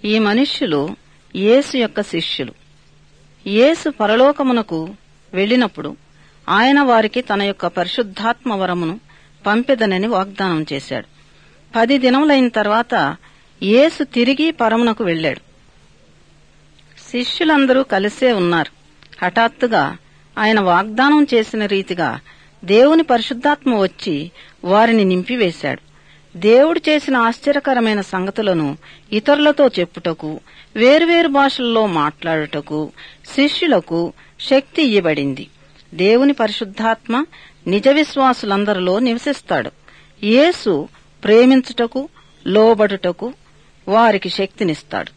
ఈ మనుష్యులు యేసు యొక్క శిష్యులు యేసు పరలోకమునకు వెళ్ళినప్పుడు ఆయన వారికి తన యొక్క పరిశుద్ధాత్మ వరమును పంపెదనని వాగ్దానం చేశాడు పది దినములైన తర్వాత యేసు తిరిగి పరమునకు వెళ్ళాడు శిష్యులందరూ కలిసే ఉన్నారు హఠాత్తుగా ఆయన వాగ్దానం చేసిన రీతిగా దేవుని పరిశుద్ధాత్మ వచ్చి వారిని నింపివేశాడు దేవుడు చేసిన ఆశ్చర్యకరమైన సంగతులను ఇతరులతో చెప్పుటకు వేర్వేరు భాషల్లో మాట్లాడుటకు శిష్యులకు శక్తి ఇయ్యబడింది దేవుని పరిశుద్ధాత్మ నిజ విశ్వాసులందరిలో నివసిస్తాడు యేసు ప్రేమించుటకు లోబడుటకు వారికి శక్తినిస్తాడు